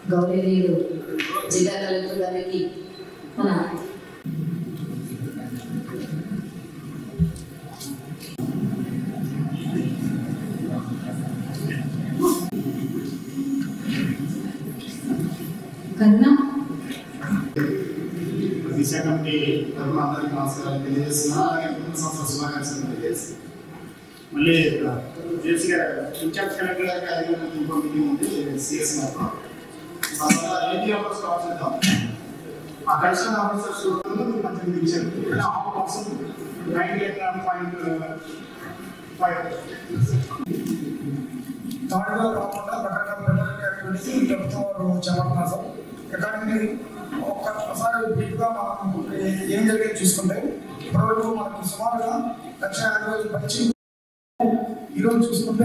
గౌరవనీయులు జిల్లా కలెక్టర్ గారికి మన కన్నా దిశ కమిటీ తరఫున అందరికీ నమస్కారాలు తెలియజేస్తున్నాను అలాగే కుటుంబ సంస్థ శుభాకాంక్షలు తెలియజేస్తున్నాను మళ్ళీ జేసీ గారు ఇన్ఛార్జ్ కలెక్టర్ గారికి అధికారులకు ఇంకో మీటింగ్ ఉంది సిఎస్ గారు ఏంటి ఆఫర్స్ కావాల్సిందో ఆ కన్సర్న్ ఆఫీసర్స్ మంచి ఇచ్చారు ఇలా half percent ninety eight point five థర్డ్గా కాకుండా రకరకాల మెటల్ యాక్టివిటీస్ ఈ ప్రభుత్వం వారు చేపడుతున్నారు సార్ ఎకాడమీ ఒక్కసారి బ్రీఫ్గా మనం ఏం జరిగేది చూసుకుంటే ఇప్పటివరకు మనకి సుమారుగా లక్ష యాభై వేలు పచ్చి ఈరోజు చూసుకుంటే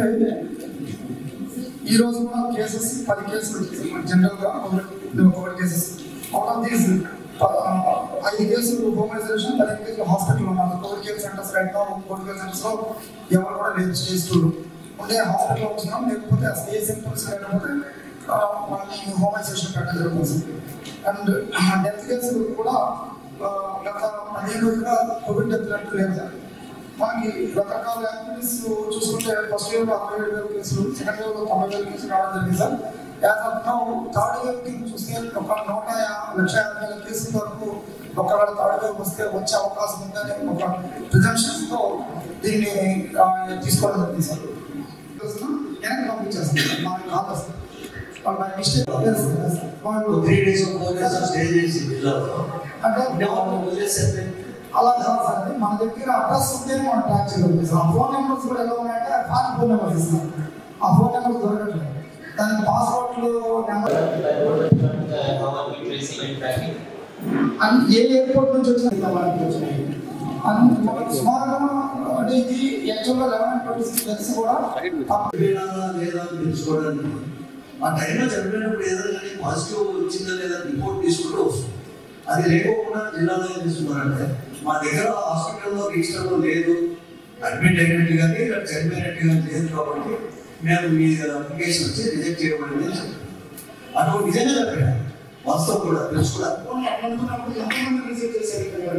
ఈ రోజు కూడా కేసెస్ పది కేసులు వచ్చాయి మన జనరల్గా covid cases out of these ఐదు కేసులు హోమ్ ఐసోలేషన్ పదిహేను కేసులు హాస్పిటల్ ఉన్నారు covid care centres right covid care centres లో ఎవరు కూడా లేదు స్టేజ్ టూ ఉండే హాస్పిటల్ వచ్చినాం లేకపోతే అసలు ఏ సింటమ్స్ లేకపోతే ఆ, వాళ్ళని హోమ్ ఐసోలేషన్ పెట్టడం జరుగుతుంది అండ్ డెత్ కేసులు కూడా ఆ, గత పదిహేను రోజులుగా కోవిడ్ డెత్ రేట్ లేదు సార్ మనకి రకరకాల యాక్టివిటీస్ చూసుకుంటే ఫస్ట్ ఇయర్ అరవై ఏడు వేల కేసులు సెకండ్ ఇయర్ తొంభై వేల కేసులు రావడం జరిగింది sir as of now third year కి చూస్తే ఒక నూట యా- లక్ష యాభై వేల కేసుల వరకు ఒకవేళ థర్డ్ ఇయర్ వస్తే వచ్చే అవకాశం ఉందని ఒక ప్రిజంప్షన్స్ తో దీన్ని ఆ, తీసుకోవడం జరిగింది సార్ వెనక్కి పంపించేస్తాం మాకు కాదు వస్తుంది వాళ్ళ మిస్టేక్ వాళ్ళు three days four days stay చేసి జిల్లాలో అంటే అంటే వాళ్ళు వదిలేసేస్తే అలా కాదు సార్ అది మన దగ్గర అడ్రస్ ఉంటేనే మనం ట్రాక్ చేయగలుగుతాం సార్ ఆ ఫోన్ నెంబర్స్ కూడా ఎలా ఉన్నాయంటే ఫాన్ ఫోన్ నెంబర్స్ ఇస్తున్నారు ఆ ఫోన్ నెంబర్ దొరకట్లేదు దానికి పాస్వర్డ్లు నెంబర్ అన్ని ఏ ఎయిర్పోర్ట్ నుంచి వచ్చిన వాళ్ళకి వచ్చినాయి అన్ని మనకి సుమారుగా అంటే ఇది యాక్చువల్గా లెవెన్ ట్వంటీ సిక్స్ డేస్ కూడా చనిపోయినారా లేదా అని తెలుసుకోవడానికి ఆ టైంలో చనిపోయినప్పుడు ఏదైనా కానీ పాజిటివ్ వచ్చిందా లేదా రిపోర్ట్ తీసుకుంటూ వస్తుంది అది లేకోకుండా జిల్లాలో ఏం చేస్తున్నారంటే మా దగ్గర హాస్పిటల్లో రిజిస్టర్లో లేదు అడ్మిట్ అయినట్టు కానీ ఇక్కడ చనిపోయినట్టు కానీ లేదు కాబట్టి మేము మీ అప్లికేషన్ వచ్చి రిజెక్ట్ చేయబడింది అని చెప్పారు. అటువంటి నిజంగా చెప్పాడు వాస్తవం కూడా తెలుసు కూడా అనుకున్నప్పుడు ఎంతమంది రిసీవ్ చేశారు ఇక్కడ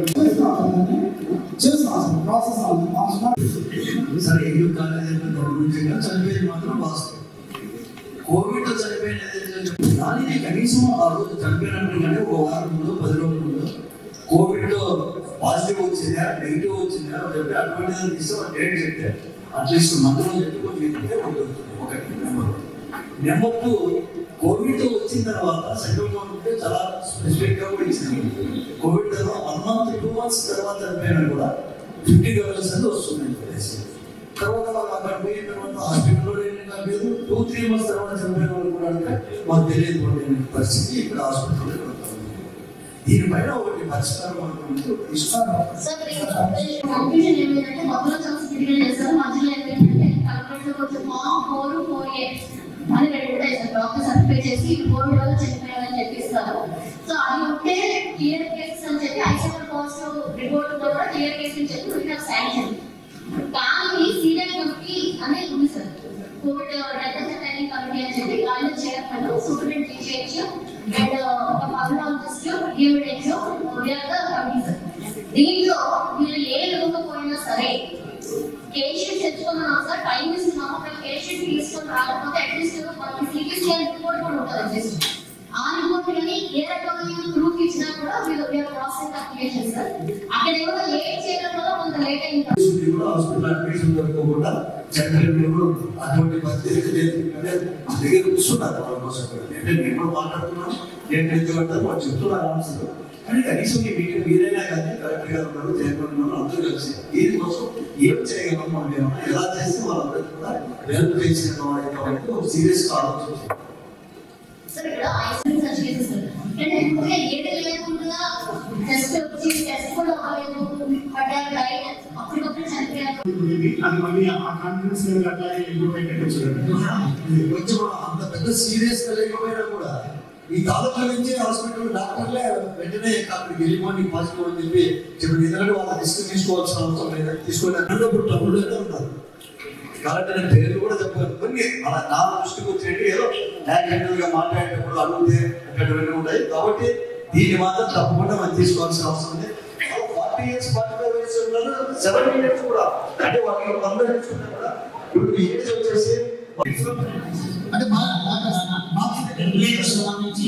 చేస్తున్నాం సార్ ప్రాసెస్ అవసరం సరే ఏయూ కాలేజ్ అంటే దాని గురించి కాదు, చనిపోయేది మాత్రం వాస్తవం కోవిడ్ చనిపోయిన దానికి కనీసం ఆ రోజు చనిపోయినప్పుడు కానీ ఒక వారం ముందు పది రోజుల ముందు కోవిడ్ పాజిటివ్ వచ్చిందా నెగిటివ్ వచ్చిందా అని చెప్పి అటువంటి దాన్ని తీస్తే ఒక డేట్ చెప్తే అట్లీస్ట్ మంత్లో చెప్పి కొంచెం ఎత్తితే ఉంటుంది ఒకటి నెంబర్ నెంబర్ టూ కోవిడ్ వచ్చిన తర్వాత సెంట్రల్ గవర్నమెంట్ చాలా స్పెసిఫిక్ గా కూడా ఇచ్చింది కోవిడ్ తర్వాత వన్ మంత్ టూ మంత్స్ తర్వాత చనిపోయినా కూడా ఫిఫ్టీ లెవెల్స్ అనేది వస్తుంది తర్వాత వాళ్ళు అక్కడ పోయిన తర్వాత హాస్పిటల్లో లేదు టూ త్రీ మంత్స్ తర్వాత చనిపోయిన వాళ్ళు కూడా అంటే మాకు తెలియదు అనే పరిస్థితి ఇక్కడ హాస్పిటల్లో దీనిపైన ఒకటి పరిష్కారం అనుకుంటూ ఇస్తాను సార్ కన్ఫ్యూజన్ ఏమైందంటే మొదలు చూసి తిరిగి చేస్తారు మధ్యలో ఏమైందంటే కలెక్టర్లో కొంచెం ఫోర్ ఫోర్ ఎయిట్ అని రెండు ఉంటాయి సార్ డాక్టర్ సర్టిఫై చేసి కోవిడ్ వల్ల చనిపోయారని చెప్పిస్తారు సో అది ఉంటే క్లియర్ కేసెస్ అని చెప్పి ఐసోమర్ పాజిటివ్ రిపోర్ట్ తో కూడా క్లియర్ కేసు అని చెప్పి వీ శాంక్షన్ కానీ సీనియర్ కమిటీ అనేది ఉంది sir covid death training committee అని చెప్పి ఆయన చైర్మన్ సూపరింటెండెంట్ టీచర్స్ అండ్ ఒక pulmonologist evidence we are the committee sir దీంట్లో వీళ్ళు ఏ ఇవ్వకపోయినా సరే కేస్ షీట్ తెచ్చుకున్నాం సార్ టైం ఇస్తున్నాము ఒక కేస్ షీట్ తీసుకొని రాకపోతే అట్లీస్ట్ మనకి సిటీ స్కాన్ రిపోర్ట్ కూడా ఉంటుంది అట్లీస్ట్ ఆ రిపోర్ట్ కానీ ఏ రకమైన ప్రూఫ్ ఇచ్చినా కూడా వీళ్ళు వీఆర్ ప్రాసెసింగ్ అప్లికేషన్ సార్ అక్కడ ఏమైనా లేట్ చేయడం వల్ల కొంత లేట్ అయింది పరిస్థితి కూడా హాస్పిటల్ అడ్మిషన్ దొరకకుండా చనిపోయిన కూడా అటువంటి పరిస్థితి లేదు అంటే దగ్గర కూర్చున్నారు వాళ్ళ కోసం అంటే నేను కూడా మాట్లాడుతున్నాను నేను ఎందుకంటే వాళ్ళు చెప్తున్నారు ఆన్సర్ కానీ కనీసం ఈ మీటింగ్ మీరైనా కానీ కరెక్ట్ గా ఉన్నారు చైర్మన్ ఉన్నారు అందరూ కలిసి దీనికోసం ఏం చేయగలం మనం ఏమన్నా ఎలా చేస్తే వాళ్ళందరూ కూడా హెల్ప్ చేసిన వాళ్ళు కాబట్టి ఒక సీరియస్ ఆలోచన సార్ ఇక్కడ ఐసోలేషన్ సర్చ్ కేసెస్ అంటే ఇప్పుడు ఏది లేకుండా టెస్ట్ వచ్చి టెస్ట్ కూడా అవ్వలేదు పడ్డారు రైట్ అప్పటికప్పుడు చనిపోయారు ఇది అది మళ్ళీ ఆ కాన్ఫిడెన్స్ లెవెల్ అట్లాగే ఇంప్రూవ్ అయ్యేటట్టు చూడండి కొంచెం అంత పెద్ద సీరియస్ గా లేకపోయినా కూడా ఈ తాలూకా నుంచి హాస్పిటల్ డాక్టర్లే వెంటనే అక్కడికి వెళ్ళిపోయి పాజిటివ్ అని చెప్పి చెప్పి ఎందుకంటే వాళ్ళ రిస్క్ తీసుకోవాల్సిన అవసరం లేదు తీసుకోలేదు అన్నప్పుడు తమ్ముడు ఉన్నారు కాబట్టి నేను పేర్లు కూడా చెప్పాను కొన్ని కొన్ని అలా నా దృష్టికి వచ్చేటి ఏదో యాక్సిడెంటల్ గా మాట్లాడేటప్పుడు అడిగితే అటువంటివన్నీ ఉంటాయి కాబట్టి దీన్ని మాత్రం తప్పకుండా మనం తీసుకోవాల్సిన అవసరం ఉంది forty years forty five years ఉన్నారు సెవెంటీ ఇయర్స్ కూడా అంటే వాళ్ళు అందరూ నేర్చుకుంటే కూడా ఇప్పుడు ఏజ్ వచ్చేసి అంటే మా రెగ్యులేటర్స్ సంబంధించి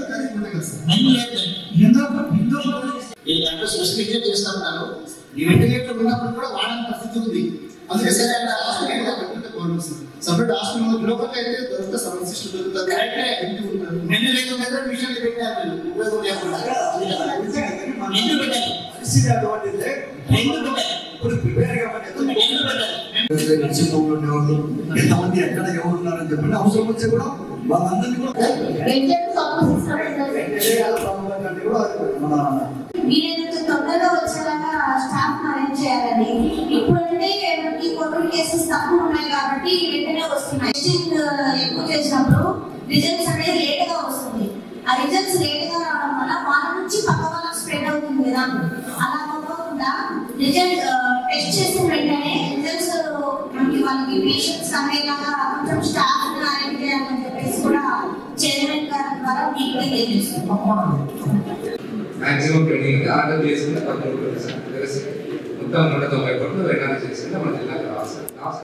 ఈ అంటే స్పెసిఫిక్ చేస్తా ఉన్నాను ఈ వెంటిలేటర్ ఉన్నప్పుడు కూడా వాడని పరిస్థితి ఉంది అందుకే సరైన సపరేట్ హాస్పిటల్ గ్లోబల్ అయితే దొరికితే సమస్య దొరుకుతుంది కరెక్టే. నిన్ను లేదు దగ్గర మిషన్లు పెట్టారు వీళ్ళు. ఉపయోగం లేకుండా ఎందుకు పెట్టాలి పరిస్థితి అటువంటిదే ఎందుకు పెట్టాలి ఇప్పుడు ప్రిపేర్ కాబట్టి ఎందుకు పెట్టాలి నర్సింగ్ హోమ్లో ఉండేవాళ్ళు ఎంతమంది ఎక్కడ ఎవరు ఉన్నారని చెప్పండి అవసరం వచ్చి కూడా వాళ్ళందరినీ కూడా వెంటనే ఫార్మసిస్ట్ అంటే కూడా మన వీలైనంత తొందరగా వచ్చేలాగా స్టాఫ్ అరేంజ్ చేయాలండి ఇప్పుడంటే మనకి కోవిడ్ కేసెస్ తక్కువ ఉన్నాయి కాబట్టి వెంటనే వస్తున్నాయి టెస్టింగ్ ఎక్కువ చేసినప్పుడు రిజల్ట్స్ అనేది లేట్ గా వస్తుంది ఆ రిజల్ట్స్ లేట్ గా రావడం వల్ల వాళ్ళ నుంచి పక్క వాళ్ళకి స్ప్రెడ్ అవుతుంది కదా అలా కాకుండా రిజల్ట్ టెస్ట్ చేసిన వెంటనే రిజల్ట్స్ మనకి వాళ్ళకి పేషెంట్స్ అనేలాగా కొంచెం స్టాఫ్ అరేంజ్ చేయాలని చెప్పేసి కూడా చైర్మన్ గారి ద్వారా మీకు తెలియజేస్తున్నాం మాక్సిమం ట్రైనింగ్ ఆర్డర్ చేసుకుంటే పద్దెనిమిది సార్ మొత్తం నూట తొంభై కోట్లు ఎనాలిసిస్ చేసింది మన జిల్లాకి రావాలి సార్